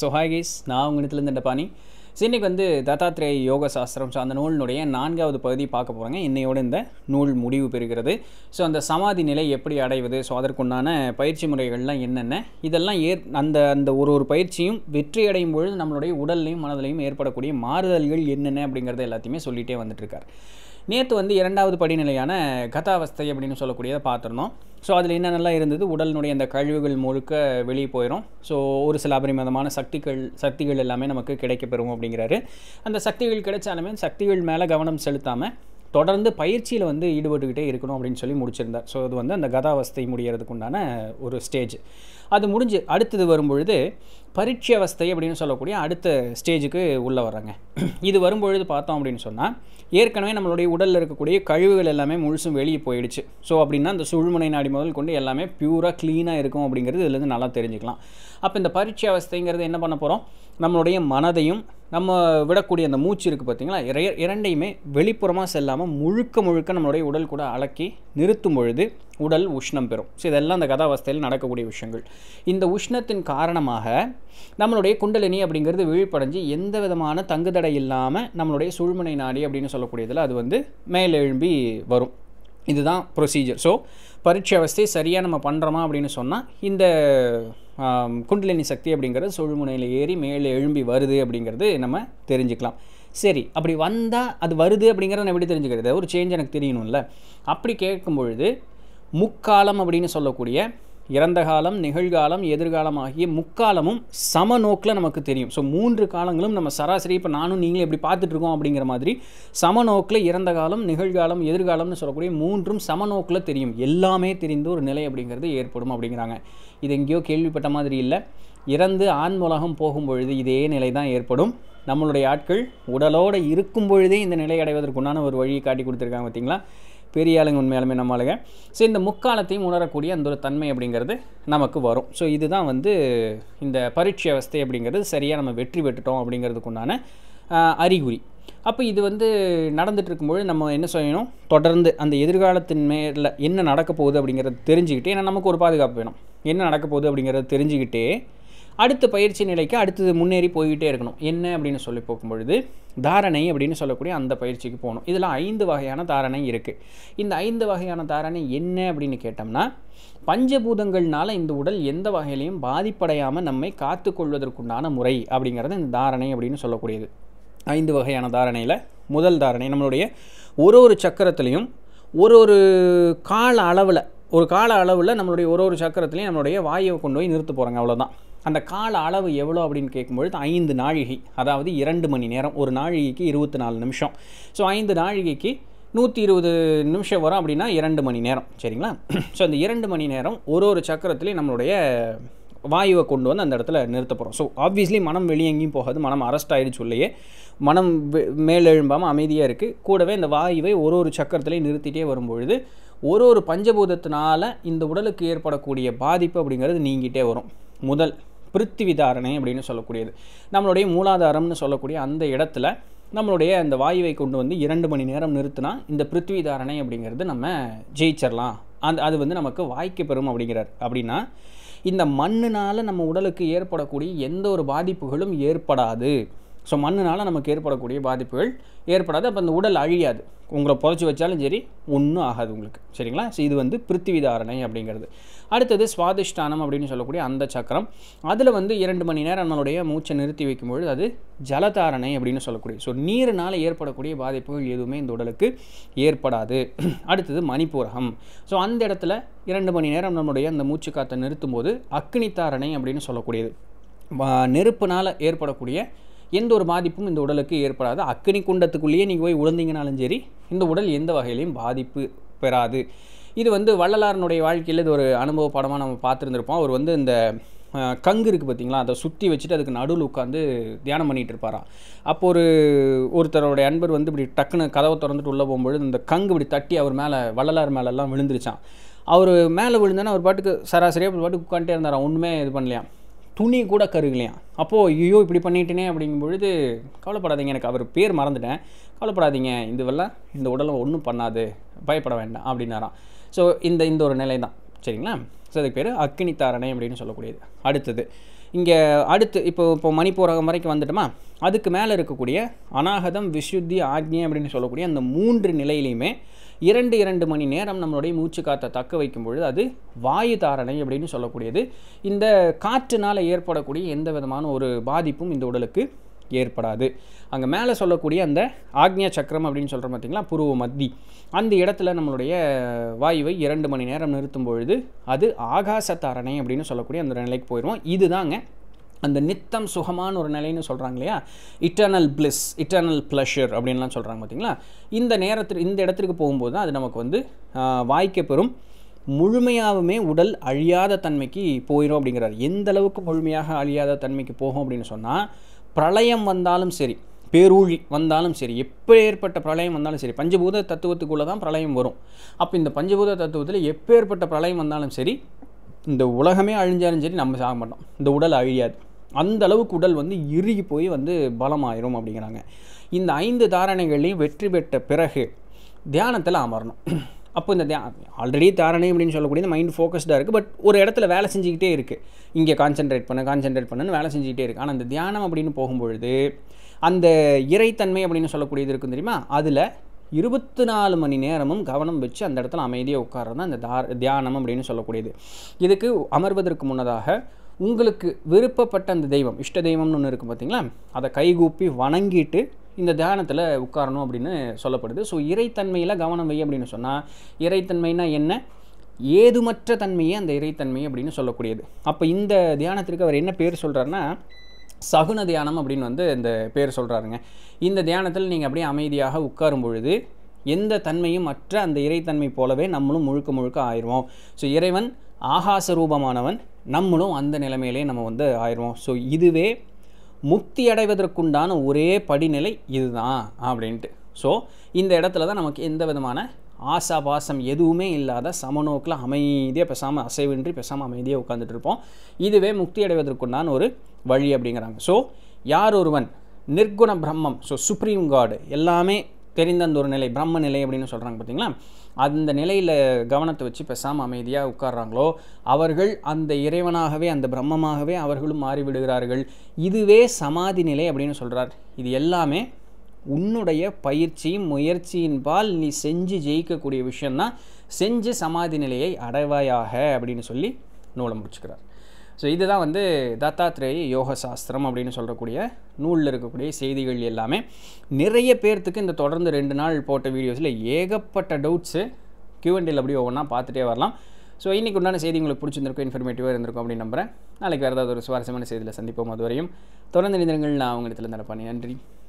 so hi guys நான் உங்கள் இடத்துலேருந்து இந்த பாணி ஸோ இன்றைக்கி வந்து தத்தாத்திரேய யோக சாஸ்திரம் ஸோ அந்த நூலினுடைய நான்காவது பகுதி பார்க்க போகிறாங்க இன்னையோட இந்த நூல் முடிவு பெறுகிறது ஸோ அந்த சமாதி நிலை எப்படி அடைவது ஸோ அதற்குண்டான பயிற்சி முறைகள்லாம் என்னென்ன இதெல்லாம் ஏற் அந்த அந்த ஒரு ஒரு பயிற்சியும் வெற்றி அடையும் பொழுது நம்மளுடைய உடல்லையும் மனதிலையும் ஏற்படக்கூடிய மாறுதல்கள் என்னென்ன அப்படிங்கிறத எல்லாத்தையுமே சொல்லிகிட்டே வந்துட்டுருக்கார் நேற்று வந்து இரண்டாவது படிநிலையான கதாவஸ்தை அப்படின்னு சொல்லக்கூடியதை பார்த்துருந்தோம் ஸோ அதில் என்னென்னலாம் இருந்தது உடலினுடைய அந்த கழிவுகள் முழுக்க வெளியே போயிடும் ஸோ ஒரு சில அபரிமிதமான சக்திகள் சக்திகள் எல்லாமே நமக்கு கிடைக்கப்பெறும் அப்படிங்கிறாரு அந்த சக்திகள் கிடைச்சாலுமே சக்திகள் மேலே கவனம் செலுத்தாமல் தொடர்ந்து பயிற்சியில் வந்து ஈடுபட்டுக்கிட்டே இருக்கணும் அப்படின்னு சொல்லி முடிச்சிருந்தார் ஸோ அது வந்து அந்த கதாவஸ்தை முடியறதுக்கு உண்டான ஒரு ஸ்டேஜ் அது முடிஞ்சு அடுத்தது வரும்பொழுது பரீட்சை அவஸ்தை அப்படின்னு சொல்லக்கூடிய அடுத்த ஸ்டேஜுக்கு உள்ளே வர்றாங்க இது வரும்பொழுது பார்த்தோம் அப்படின்னு சொன்னால் ஏற்கனவே நம்மளுடைய உடலில் இருக்கக்கூடிய கழிவுகள் எல்லாமே முழுசும் வெளியே போயிடுச்சு ஸோ அப்படின்னா அந்த சுழுமுனை நாடி முதல் கொண்டு எல்லாமே பியூராக க்ளீனாக இருக்கும் அப்படிங்கிறது இதுலேருந்து நல்லா தெரிஞ்சுக்கலாம் அப்போ இந்த பரீட்சை அவஸ்தைங்கிறது என்ன பண்ண போகிறோம் நம்மளுடைய மனதையும் நம்ம விடக்கூடிய அந்த மூச்சு இருக்குது பார்த்தீங்களா இர- இரண்டையுமே வெளிப்புறமாக செல்லாமல் முழுக்க முழுக்க நம்மளுடைய உடல் கூட அலக்கி நிறுத்தும் பொழுது உடல் உஷ்ணம் பெறும் ஸோ இதெல்லாம் அந்த கதாவஸ்தையில் நடக்கக்கூடிய விஷயங்கள் இந்த உஷ்ணத்தின் காரணமாக நம்மளுடைய குண்டலினி அப்படிங்கிறது விழிப்படைஞ்சு எந்த விதமான தங்குதடை இல்லாமல் நம்மளுடைய சுழ்முனை நாடி அப்படின்னு சொல்லக்கூடியதில் அது வந்து மேலெழும்பி வரும் இதுதான் ப்ரொசீஜர் ஸோ பரீட்சை அவஸ்தை சரியாக நம்ம பண்ணுறோமா அப்படின்னு சொன்னால் இந்த ஆம், குண்டலினி சக்தி அப்படிங்கிறது சுழுமுனையில் ஏறி மேலே எழும்பி வருது அப்படிங்கிறது நம்ம தெரிஞ்சுக்கலாம் சரி அப்படி வந்தால் அது வருது அப்படிங்கிறத நான் எப்படி தெரிஞ்சுக்கிறது ஒரு சேஞ்ச் எனக்கு தெரியணும்ல அப்படி கேட்கும் பொழுது முக்காலம் அப்படின்னு சொல்லக்கூடிய இறந்த காலம் நிகழ்காலம் எதிர்காலம் ஆகிய முக்காலமும் சம நோக்கில் நமக்கு தெரியும் ஸோ மூன்று காலங்களும் நம்ம சராசரி இப்போ நானும் நீங்களும் எப்படி பார்த்துட்டு இருக்கோம் அப்படிங்கிற மாதிரி சம நோக்கில் இறந்த காலம் நிகழ்காலம் எதிர்காலம்னு சொல்லக்கூடிய மூன்றும் சம நோக்கில் தெரியும் எல்லாமே தெரிந்த ஒரு நிலை அப்படிங்கிறது ஏற்படும் அப்படிங்கிறாங்க இது எங்கேயோ கேள்விப்பட்ட மாதிரி இல்லை இறந்து ஆண்முலகம் போகும் பொழுது இதே நிலை தான் ஏற்படும் நம்மளுடைய ஆட்கள் உடலோடு இருக்கும் பொழுதே இந்த நிலை அடைவதற்குண்டான ஒரு வழியை காட்டி கொடுத்துருக்காங்க பார்த்தீங்களா பெரிய ஆளுங்க உண்மையாலுமே நம்ம ஆளுங்க ஸோ இந்த முக்காலத்தையும் உணரக்கூடிய அந்த ஒரு தன்மை அப்படிங்கிறது நமக்கு வரும் ஸோ இதுதான் வந்து இந்த பரீட்சை அவஸ்தை அப்படிங்கிறது சரியாக நம்ம வெற்றி பெற்றுட்டோம் அப்படிங்கிறதுக்குண்டான ஆஹ், அறிகுறி அப்போ இது வந்து நடந்துட்டு இருக்கும்போது நம்ம என்ன செய்யணும் தொடர்ந்து அந்த எதிர்காலத்தின் மேல என்ன நடக்க போகுது அப்படிங்கிறத தெரிஞ்சுக்கிட்டு ஏன்னா நமக்கு ஒரு பாதுகாப்பு வேணும் என்ன நடக்க போகுது அப்படிங்கிறத தெரிஞ்சுக்கிட்டே அடுத்த பயிற்சி நிலைக்கு அடுத்தது முன்னேறி போய்கிட்டே இருக்கணும் என்ன அப்படின்னு சொல்லி போகும்பொழுது தாரணை அப்படின்னு சொல்லக்கூடிய அந்த பயிற்சிக்கு போகணும் இதில் ஐந்து வகையான தாரணை இருக்குது இந்த ஐந்து வகையான தாரணை என்ன அப்படின்னு கேட்டோம்னா பஞ்சபூதங்கள்னால இந்த உடல் எந்த வகையிலையும் பாதிப்படையாமல் நம்மை காத்துக்கொள்வதற்குண்டான முறை அப்படிங்கிறது இந்த தாரணை அப்படின்னு சொல்லக்கூடியது ஐந்து வகையான தாரணையில் முதல் தாரணை நம்மளுடைய ஒரு ஒரு சக்கரத்துலேயும் ஒரு ஒரு கால அளவில் ஒரு கால அளவில் நம்மளுடைய ஒரு ஒரு சக்கரத்துலையும் நம்மளுடைய வாயுவை கொண்டு போய் நிறுத்த போகிறாங்க அவ்வளோதான் அந்த கால அளவு எவ்வளோ அப்படின்னு கேட்கும்பொழுது ஐந்து நாழிகை அதாவது இரண்டு மணி நேரம் ஒரு நாழிகைக்கு இருபத்தி நாலு நிமிஷம் ஸோ ஐந்து நாழிகைக்கு நூற்றி இருபது நிமிஷம் வரும் அப்படின்னா இரண்டு மணி நேரம் சரிங்களா ஸோ அந்த இரண்டு மணி நேரம் ஒரு ஒரு சக்கரத்துலேயும் நம்மளுடைய வாயுவை கொண்டு வந்து அந்த இடத்துல நிறுத்த போகிறோம் ஸோ ஆப்வியஸ்லி மனம் வெளியே எங்கேயும் போகாது மனம் அரெஸ்ட் ஆயிடுச்சு உள்ளேயே மனம் வெ- மேலெழும்பாமல் அமைதியாக இருக்குது கூடவே இந்த வாயுவை ஒரு ஒரு சக்கரத்துலேயும் நிறுத்திட்டே வரும்பொழுது ஒரு ஒரு பஞ்சபூதத்தினால இந்த உடலுக்கு ஏற்படக்கூடிய பாதிப்பு அப்படிங்கிறது நீங்கிட்டே வரும் முதல் பிருத்திவி தாரணை அப்படின்னு சொல்லக்கூடியது நம்மளுடைய மூலாதாரம்னு சொல்லக்கூடிய அந்த இடத்துல நம்மளுடைய அந்த வாயுவை கொண்டு வந்து இரண்டு மணி நேரம் நிறுத்தினா இந்த பிருத்திவி தாரணை அப்படிங்கிறது நம்ம ஜெயிச்சிடலாம் அந்த அது வந்து நமக்கு வாய்க்க பெறும் அப்படிங்கிறார் அப்படின்னா இந்த மண்ணுனால நம்ம உடலுக்கு ஏற்படக்கூடிய எந்த ஒரு பாதிப்புகளும் ஏற்படாது ஸோ மண்ணுனால நமக்கு ஏற்படக்கூடிய பாதிப்புகள் ஏற்படாது அப்போ அந்த உடல் அழியாது உங்களை புதைச்சி வச்சாலும் சரி ஒன்றும் ஆகாது உங்களுக்கு சரிங்களா ஸோ இது வந்து பிருத்திவி தாரணை அப்படிங்கிறது அடுத்தது சுவாதிஷ்டானம் அப்படின்னு சொல்லக்கூடிய அந்த சக்கரம் அதில் வந்து இரண்டு மணி நேரம் நம்மளுடைய மூச்சை நிறுத்தி வைக்கும்பொழுது அது ஜலதாரணை அப்படின்னு சொல்லக்கூடிய ஸோ நீரினால் ஏற்படக்கூடிய பாதிப்புகள் எதுவுமே இந்த உடலுக்கு ஏற்படாது அடுத்தது மணிப்பூரகம் ஸோ அந்த இடத்துல இரண்டு மணி நேரம் நம்மளுடைய அந்த மூச்சு காற்றை நிறுத்தும் போது அக்னி தாரணை அப்படின்னு சொல்லக்கூடியது வா- நெருப்புனால் ஏற்படக்கூடிய எந்த ஒரு பாதிப்பும் இந்த உடலுக்கு ஏற்படாது அக்னி குண்டத்துக்குள்ளேயே நீங்கள் போய் விழுந்தீங்கனாலும் சரி இந்த உடல் எந்த வகையிலையும் பாதிப்பு பெறாது இது வந்து வள்ளலாரனுடைய வாழ்க்கையில் இது ஒரு அனுபவ படமாக நம்ம பார்த்துருந்துருப்போம் அவர் வந்து இந்த அஹ், கங்கு இருக்குது பார்த்தீங்களா அதை சுற்றி வச்சுட்டு அதுக்கு நடுவில் உட்காந்து தியானம் பண்ணிட்டு இருப்பாராம் அப்போ ஒரு ஒருத்தரோடைய அன்பர் வந்து இப்படி டக்குன்னு கதவை திறந்துட்டு உள்ளே போகும்பொழுது இந்த கங்கு இப்படி தட்டி அவர் மேலே வள்ளலார் மேலெல்லாம் விழுந்துருச்சான் அவர் மேலே விழுந்தோன்னா அவர் பாட்டுக்கு சராசரியாக ஒரு பாட்டுக்கு உட்காந்துட்டே இருந்தாராம் ஒன்றுமே இது பண்ணலையாம் துணி கூட கருகலையாம் அப்போது ஐயோ இப்படி பண்ணிட்டேனே அப்படிங்கும் பொழுது கவலைப்படாதீங்க எனக்கு அவர் பேர் மறந்துட்டேன் கவலைப்படாதீங்க இதுவெல்லாம் இந்த உடலை ஒன்றும் பண்ணாது பயப்பட வேண்டாம் அப்படின்னாராம் ஸோ இந்த இந்த ஒரு நிலை தான் சரிங்களா ஸோ அதுக்கு பேர் அக்கினி தாரணை அப்படின்னு சொல்லக்கூடியது அடுத்தது இங்கே அடுத்து இப்போ இப்போ மணிப்பூரகம் வரைக்கும் வந்துட்டோமா அதுக்கு மேலே இருக்கக்கூடிய அனாகதம் விசுத்தி ஆக்ஞை அப்படின்னு சொல்லக்கூடிய அந்த மூன்று நிலையிலையுமே இரண்டு இரண்டு மணி நேரம் நம்மளுடைய மூச்சு காற்றை தக்க வைக்கும் பொழுது அது வாயு தாரணை அப்படின்னு சொல்லக்கூடியது இந்த காற்றுனால் ஏற்படக்கூடிய எந்த விதமான ஒரு பாதிப்பும் இந்த உடலுக்கு ஏற்படாது அங்கே மேலே சொல்லக்கூடிய அந்த ஆக்ஞா சக்கரம் அப்படின்னு சொல்கிறோம் பார்த்தீங்களா புருவ மத்தி அந்த இடத்துல நம்மளுடைய வாயுவை இரண்டு மணி நேரம் நிறுத்தும் பொழுது அது ஆகாச தாரணை அப்படின்னு சொல்லக்கூடிய அந்த நிலைக்கு போயிடுவோம் இதுதாங்க அந்த நித்தம் சுகமான ஒரு நிலைன்னு சொல்கிறாங்க இல்லையா இட்டர்னல் பிளிஸ் இட்டர்னல் ப்ளஷர் அப்படின்லாம் சொல்கிறாங்க பார்த்தீங்களா இந்த நேரத்தில் இந்த இடத்திற்கு போகும்போது தான் அது நமக்கு வந்து வாய்க்க பெறும் முழுமையாகவுமே உடல் அழியாத தன்மைக்கு போயிடும் அப்படிங்கிறார் எந்த அளவுக்கு முழுமையாக அழியாத தன்மைக்கு போகும் அப்படின்னு சொன்னால் பிரளயம் வந்தாலும் சரி பேரூழி வந்தாலும் சரி எப்பேற்பட்ட பிரளயம் வந்தாலும் சரி பஞ்சபூத தத்துவத்துக்குள்ளே தான் பிரளயம் வரும் அப்போ இந்த பஞ்சபூத தத்துவத்தில் எப்பேற்பட்ட பிரளயம் வந்தாலும் சரி இந்த உலகமே அழிஞ்சாலும் சரி நம்ம சாக மாட்டோம் இந்த உடல் அழியாது அந்த அளவுக்கு உடல் வந்து இறுகி போய் வந்து பலமாயிரும் அப்படிங்கிறாங்க இந்த ஐந்து தாரணைகளையும் வெற்றி பெற்ற பிறகு தியானத்தில் அமரணும் அப்போ இந்த தியா ஆல்ரெடி தாரணை அப்படின்னு சொல்லக்கூடிய இந்த மைண்ட் ஃபோக்கஸ்டாக இருக்குது பட் ஒரு இடத்துல வேலை செஞ்சுக்கிட்டே இருக்குது இங்கே கான்சென்ட்ரேட் பண்ண கான்சென்ட்ரேட் பண்ணுன்னு வேலை செஞ்சுக்கிட்டே இருக்குது ஆனால் அந்த தியானம் அப்படின்னு போகும்பொழுது அந்த இறைத்தன்மை அப்படின்னு சொல்லக்கூடியது இருக்கும் தெரியுமா அதில் இருபத்தி நாலு மணி நேரமும் கவனம் வச்சு அந்த இடத்துல அமைதியாக உட்கார்றது தான் இந்த தார் தியானம் அப்படின்னு சொல்லக்கூடியது இதுக்கு அமர்வதற்கு முன்னதாக உங்களுக்கு விருப்பப்பட்ட அந்த தெய்வம் இஷ்ட தெய்வம்னு ஒன்று இருக்குது பார்த்தீங்களா அதை கைகூப்பி வணங்கிட்டு இந்த தியானத்தில் உட்காரணும் அப்படின்னு சொல்லப்படுது ஸோ இறைத்தன்மையில் கவனம் வை அப்படின்னு சொன்னால் இறைத்தன்மைனா என்ன ஏதுமற்ற தன்மையே அந்த இறைத்தன்மை அப்படின்னு சொல்லக்கூடியது அப்போ இந்த தியானத்திற்கு அவர் என்ன பேர் சொல்கிறாருன்னா சகுன தியானம் அப்படின்னு வந்து இந்த பேர் சொல்கிறாருங்க இந்த தியானத்தில் நீங்கள் அப்படியே அமைதியாக உட்காரும் பொழுது எந்த தன்மையும் மற்ற அந்த இறைத்தன்மை போலவே நம்மளும் முழுக்க முழுக்க ஆயிடுவோம் ஸோ இறைவன் ஆகாச ரூபமானவன் நம்மளும் அந்த நிலைமையிலே நம்ம வந்து ஆயிடுவோம் ஸோ இதுவே முக்தி அடைவதற்குண்டான ஒரே படிநிலை இதுதான் அப்படின்ட்டு ஸோ இந்த இடத்துல தான் நமக்கு எந்த விதமான ஆசாபாசம் எதுவுமே இல்லாத சமநோக்கில் அமைதியாக பேசாமல் அசைவின்றி பேசாமல் அமைதியாக உட்காந்துட்டு இருப்போம் இதுவே முக்தி அடைவதற்குண்டான ஒரு வழி அப்படிங்கிறாங்க ஸோ யார் ஒருவன் நிர்குண பிரம்மம் ஸோ சுப்ரீம் காடு எல்லாமே தெரிந்த அந்த ஒரு நிலை பிரம்ம நிலை அப்படின்னு சொல்கிறாங்க பார்த்தீங்களா அந்த நிலையில் கவனத்தை வச்சு பேசாமல் அமைதியாக உட்கார்றாங்களோ அவர்கள் அந்த இறைவனாகவே அந்த பிரம்மமாகவே அவர்களும் மாறிவிடுகிறார்கள் இதுவே சமாதி நிலை அப்படின்னு சொல்கிறார் இது எல்லாமே உன்னுடைய பயிற்சியும் முயற்சியின்பால் நீ செஞ்சு ஜெயிக்கக்கூடிய விஷயந்தான் செஞ்சு சமாதி நிலையை அடைவாயாக அப்படின்னு சொல்லி நூலை முடிச்சுக்கிறார் ஸோ இதுதான் வந்து தத்தாத்ரேய யோக சாஸ்திரம் அப்படின்னு சொல்லக்கூடிய நூலில் இருக்கக்கூடிய செய்திகள் எல்லாமே நிறைய பேர்த்துக்கு இந்த தொடர்ந்து ரெண்டு நாள் போட்ட வீடியோஸில் ஏகப்பட்ட டவுட்ஸு கியூஎன்டியில் அப்படி ஒவ்வொன்றா பார்த்துட்டே வரலாம் ஸோ இன்றைக்கி உண்டான செய்தி உங்களுக்கு பிடிச்சிருந்திருக்கும் இன்ஃபர்மேட்டிவாக இருந்திருக்கும் அப்படின்னு நம்புகிறேன் நாளைக்கு வேறு ஏதாவது ஒரு சுவாரஸ்யமான செய்தியில் சந்திப்போம் அதுவரையும் தொடர்ந்து நிதிரங்கள் நான் அவங்க இடத்துல நடப்பானே நன்றி